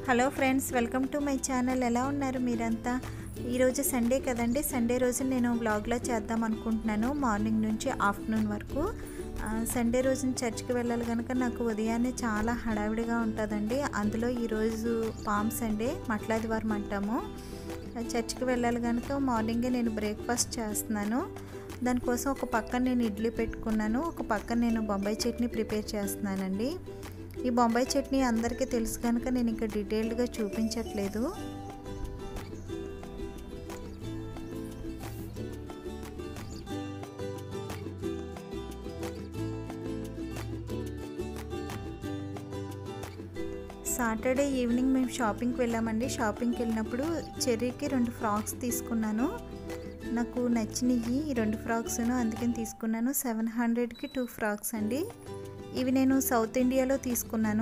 hello friends welcome to my channel ఎలా ఉన్నారు మీరంతా ఈరోజు సండే కదండి సండే రోజు నేను వ్లాగ్లో చేద్దాం అనుకుంటున్నాను మార్నింగ్ నుంచి ఆఫ్టర్నూన్ వరకు ఆ, సండే రోజున చర్చ్కి వెళ్ళాలి కనుక నాకు ఉదయాన్నే చాలా హడావిడిగా ఉంటుందండి అందులో ఈరోజు పామ్ సండే మట్లాదివారం అంటాము ఆ, చర్చ్కి వెళ్ళాలి కనుక మార్నింగే నేను బ్రేక్ఫాస్ట్ చేస్తున్నాను దానికోసం ఒక పక్కన నేను ఇడ్లీ పెట్టుకున్నాను ఒక పక్కన నేను బొంబాయి చట్నీ ప్రిపేర్ చేస్తున్నానండి ఈ బొంబాయి చట్నీ అందరికీ తెలుసు కనుక నేను ఇంకా డీటెయిల్డ్గా చూపించట్లేదు సాటర్డే ఈవినింగ్ మేము షాపింగ్కి వెళ్ళామండి షాపింగ్కి వెళ్ళినప్పుడు చెర్రీకి రెండు ఫ్రాక్స్ తీసుకున్నాను నాకు నచ్చినవి ఈ రెండు ఫ్రాక్స్ను అందుకని తీసుకున్నాను సెవెన్ హండ్రెడ్కి టూ ఫ్రాక్స్ అండి ఇవి నేను సౌత్ ఇండియాలో తీసుకున్నాను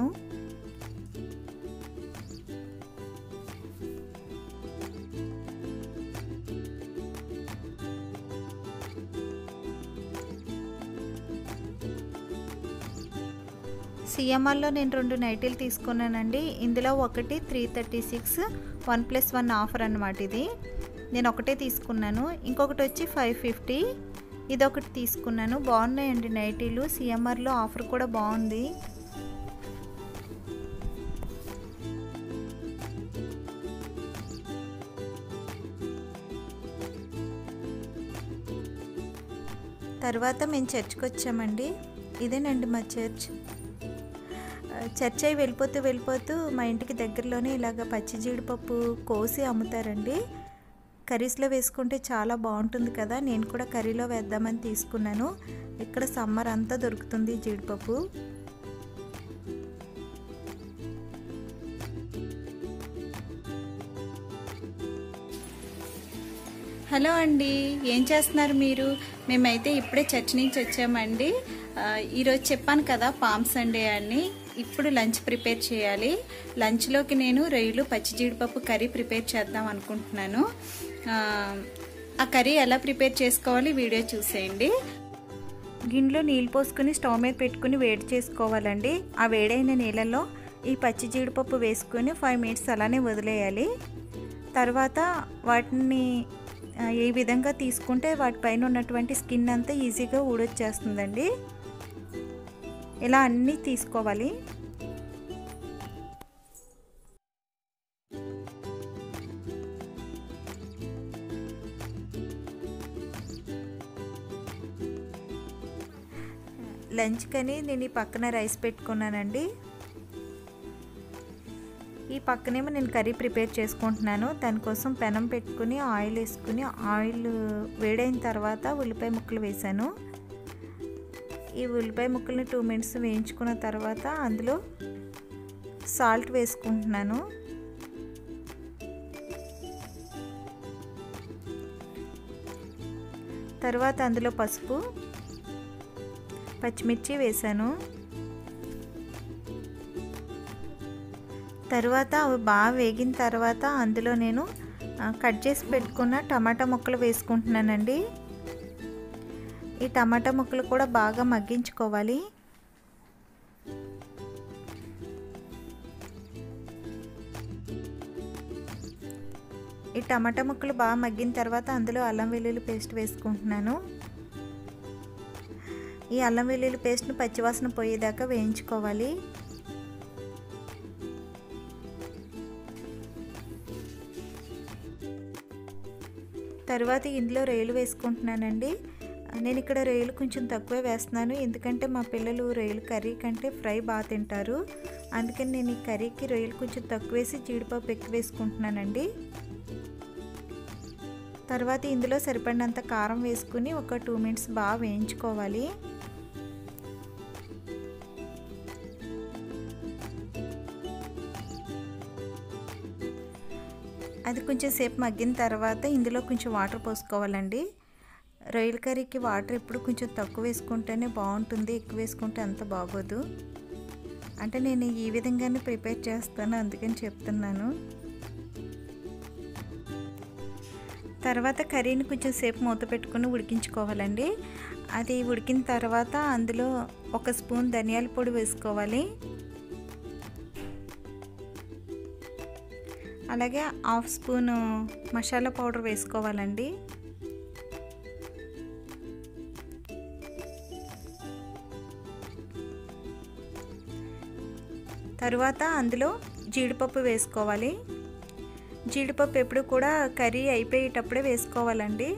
సిఎంఆర్లో నేను రెండు నైటీలు తీసుకున్నానండి ఇందులో ఒకటి three thirty six one plus one offer అనమాట ఇది నేను ఒకటే తీసుకున్నాను ఇంకొకటి వచ్చి ఫైవ్ ఫిఫ్టీ ఇదొకటి తీసుకున్నాను బాగున్నాయండి నైటీలు సిఎంఆర్లో ఆఫర్ కూడా బాగుంది తర్వాత మేము చర్చ్కి వచ్చామండి ఇదేనండి మా చర్చ్ చర్చ్ అయి వెళ్ళిపోతూ వెళ్ళిపోతూ మా ఇంటికి దగ్గరలోనే ఇలాగ పచ్చి జీడిపప్పు కోసి అమ్ముతారండి కర్రీస్లో వేసుకుంటే చాలా బాగుంటుంది కదా నేను కూడా కర్రీలో వేద్దామని తీసుకున్నాను ఇక్కడ సమ్మర్ అంతా దొరుకుతుంది జీడిపప్పు హలో అండి ఏం చేస్తున్నారు మీరు మేమైతే ఇప్పుడే చర్చ్ నుంచి వచ్చామండి ఆ, ఈరోజు చెప్పాను కదా పామ్ సండే అని ఇప్పుడు లంచ్ ప్రిపేర్ చేయాలి లంచ్లోకి నేను రొయ్యలు పచ్చి జీడిపప్పు కర్రీ ప్రిపేర్ చేద్దాం అనుకుంటున్నాను ఆ, ఆ కర్రీ ఎలా ప్రిపేర్ చేసుకోవాలి వీడియో చూసేయండి గిన్నెలో నీళ్ళు పోసుకుని స్టవ్ మీద పెట్టుకుని వేడి చేసుకోవాలండి ఆ వేడైన నీళ్ళలో ఈ పచ్చి జీడిపప్పు వేసుకుని ఫైవ్ మినిట్స్ అలానే వదిలేయాలి తర్వాత వాటిని ఆ, ఈ విధంగా తీసుకుంటే వాటిపైన ఉన్నటువంటి స్కిన్ అంతా ఈజీగా ఊడొచ్చేస్తుందండి ఇలా అన్నీ తీసుకోవాలి లంచ్కని నేను ఈ పక్కన రైస్ పెట్టుకున్నానండి ఈ పక్కనేమో నేను కర్రీ ప్రిపేర్ చేసుకుంటున్నాను దానికోసం పెనం పెట్టుకుని ఆయిల్ వేసుకుని ఆయిల్ వేడైన తర్వాత ఉల్లిపాయ ముక్కలు వేసాను ఈ ఉల్లిపాయ ముక్కల్ని టూ మినిట్స్ వేయించుకున్న తర్వాత అందులో సాల్ట్ వేసుకుంటున్నాను తర్వాత అందులో పసుపు పచ్చిమిర్చి వేసాను తర్వాత అవి బాగా వేగిన తర్వాత అందులో నేను ఆ, కట్ చేసి పెట్టుకున్న టమాటా ముక్కలు వేసుకుంటున్నానండి ఈ టమాటా ముక్కలు కూడా బాగా మగ్గించుకోవాలి ఈ టమాటా ముక్కలు బాగా మగ్గిన తర్వాత అందులో అల్లం వెల్లుల్లి పేస్ట్ వేసుకుంటున్నాను ఈ అల్లం వెల్లుల్లి పేస్ట్ను పచ్చివాసన పోయేదాకా వేయించుకోవాలి తర్వాత ఇందులో రొయ్యలు వేసుకుంటున్నానండి నేను ఇక్కడ రొయ్యలు కొంచెం తక్కువే వేస్తున్నాను ఎందుకంటే మా పిల్లలు రొయ్యలు కర్రీ కంటే ఫ్రై బాగా తింటారు అందుకని నేను ఈ కర్రీకి రొయ్యలు కొంచెం తక్కువ వేసి జీడిపప్పు ఎక్కువ వేసుకుంటున్నానండి తర్వాత ఇందులో సరిపడినంత కారం వేసుకుని ఒక టూ మినిట్స్ బాగా వేయించుకోవాలి అది కొంచెం సేపు మగ్గిన తర్వాత ఇందులో కొంచెం వాటర్ పోసుకోవాలండి రొయ్యల కర్రీకి వాటర్ ఎప్పుడు కొంచెం తక్కువ వేసుకుంటేనే బాగుంటుంది ఎక్కువ వేసుకుంటే అంత బాగోదు అంటే నేను ఈ విధంగానే ప్రిపేర్ చేస్తాను అందుకని చెప్తున్నాను తర్వాత కర్రీని కొంచెం సేపు మూత పెట్టుకుని ఉడికించుకోవాలండి అది ఉడికిన తర్వాత అందులో ఒక స్పూన్ ధనియాల పొడి వేసుకోవాలి అలాగే హాఫ్ స్పూన్ మసాలా పౌడర్ వేసుకోవాలండి తరువాత అందులో జీడిపప్పు వేసుకోవాలి జీడిపప్పు ఎప్పుడు కూడా కర్రీ అయిపోయేటప్పుడే వేసుకోవాలండి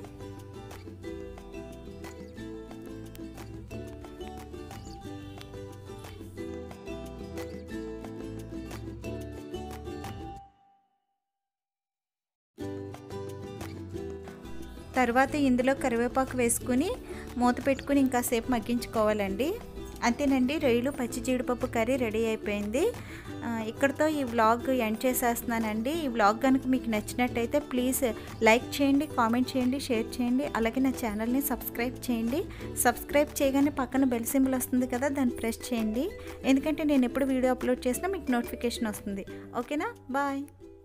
తర్వాత ఇందులో కరివేపాకు వేసుకుని మూత పెట్టుకుని ఇంకాసేపు మగ్గించుకోవాలండి అంతేనండి రొయ్యలు పచ్చి జీడిపప్పు కర్రీ రెడీ అయిపోయింది ఇక్కడతో ఈ వ్లాగ్ ఎండ్ చేసేస్తున్నానండి ఈ వ్లాగ్ కనుక మీకు నచ్చినట్టయితే ప్లీజ్ లైక్ చేయండి కామెంట్ చేయండి షేర్ చేయండి అలాగే నా ఛానల్ని సబ్స్క్రైబ్ చేయండి సబ్స్క్రైబ్ చేయగానే పక్కన బెల్ సింబల్ వస్తుంది కదా దాన్ని ప్రెస్ చేయండి ఎందుకంటే నేను ఎప్పుడు వీడియో అప్లోడ్ చేసినా మీకు నోటిఫికేషన్ వస్తుంది ఓకేనా బాయ్